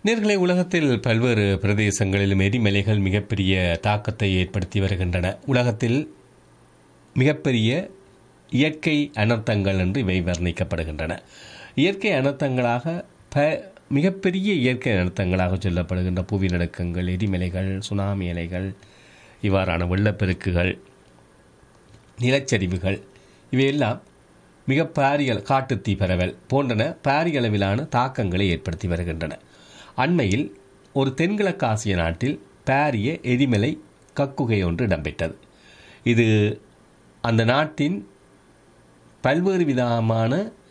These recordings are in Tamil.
நேர்களை உலகத்தில் பல்வேறு பிரதேசங்களிலும் எரிமலைகள் மிகப்பெரிய தாக்கத்தை ஏற்படுத்தி வருகின்றன உலகத்தில் மிகப்பெரிய இயற்கை அனர்த்தங்கள் என்று இவை வர்ணிக்கப்படுகின்றன இயற்கை அனர்த்தங்களாக ப மிகப்பெரிய இயற்கை அனர்த்தங்களாக சொல்லப்படுகின்ற புவி நடுக்கங்கள் எரிமலைகள் சுனாமி அலைகள் இவ்வாறான வெள்ளப்பெருக்குகள் நிலச்சரிவுகள் இவையெல்லாம் மிக பாரிய காட்டுத்தீ பரவல் போன்றன பாரிய அளவிலான தாக்கங்களை ஏற்படுத்தி வருகின்றன அண்மையில் ஒரு தென்கிழக்கு ஆசிய நாட்டில் பாரிய எரிமலை கக்குகை ஒன்று இடம்பெற்றது இது அந்த நாட்டின் பல்வேறு விதமான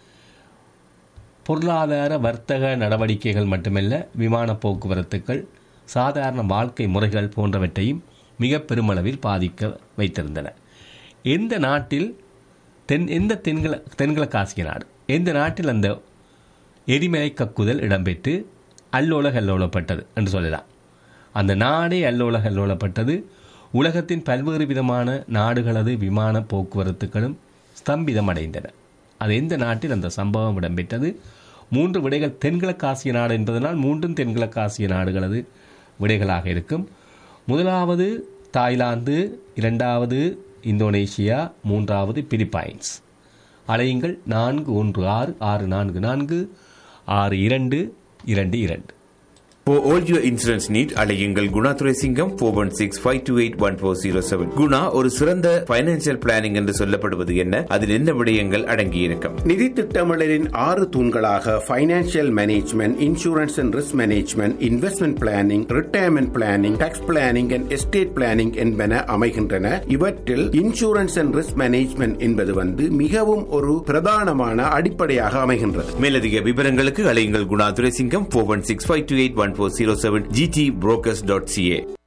பொருளாதார வர்த்தக நடவடிக்கைகள் மட்டுமல்ல விமான போக்குவரத்துக்கள் சாதாரண வாழ்க்கை முறைகள் போன்றவற்றையும் மிக பெருமளவில் பாதிக்க வைத்திருந்தன எந்த நாட்டில் தென் எந்த தென்கிழ தென்கிழக்கு ஆசிய நாடு எந்த நாட்டில் அந்த எரிமலை கக்குதல் இடம்பெற்று அல்லோல கல்லோலப்பட்டது என்று சொல்லலாம் அந்த நாடே அல்லோல கல்லோலப்பட்டது உலகத்தின் பல்வேறு விதமான நாடுகளது விமான போக்குவரத்துகளும் ஸ்தம்பிதம் அடைந்தன அது எந்த நாட்டில் அந்த சம்பவம் இடம்பெற்றது மூன்று விடைகள் தென்கிழக்கு ஆசிய நாடு என்பதனால் மூன்றும் தென்கிழக்கு ஆசிய நாடுகளது விடைகளாக இருக்கும் முதலாவது தாய்லாந்து இரண்டாவது இந்தோனேஷியா மூன்றாவது பிலிப்பைன்ஸ் அலையுங்கள் நான்கு ஒன்று ஆறு ஆறு நான்கு நான்கு ஆறு இரண்டு இரண்டு இரண்டு For all your insurance need, அலையுங்கள் Guna Duraisingam four one six five two eight one four zero seven Guna ஒரு சிறந்த பைனான்சியல் பிளானிங் என்று சொல்லப்படுவது என்ன அதில் என்ன விடயங்கள் அடங்கியிருக்கும் நிதி திட்டமிடலின் ஆறு தூண்களாக financial management insurance and risk management investment planning retirement planning tax planning and estate planning என்பன அமைகின்றன இவற்றில் இன்சூரன்ஸ் அண்ட் ரிஸ்க் மேனேஜ்மெண்ட் என்பது வந்து மிகவும் ஒரு பிரதானமான அடிப்படையாக அமைகின்றது மேலதிக விவரங்களுக்கு அலையுங்கள் Guna Duraisingam four one six five two eight one four zero seven GT brokers dot CA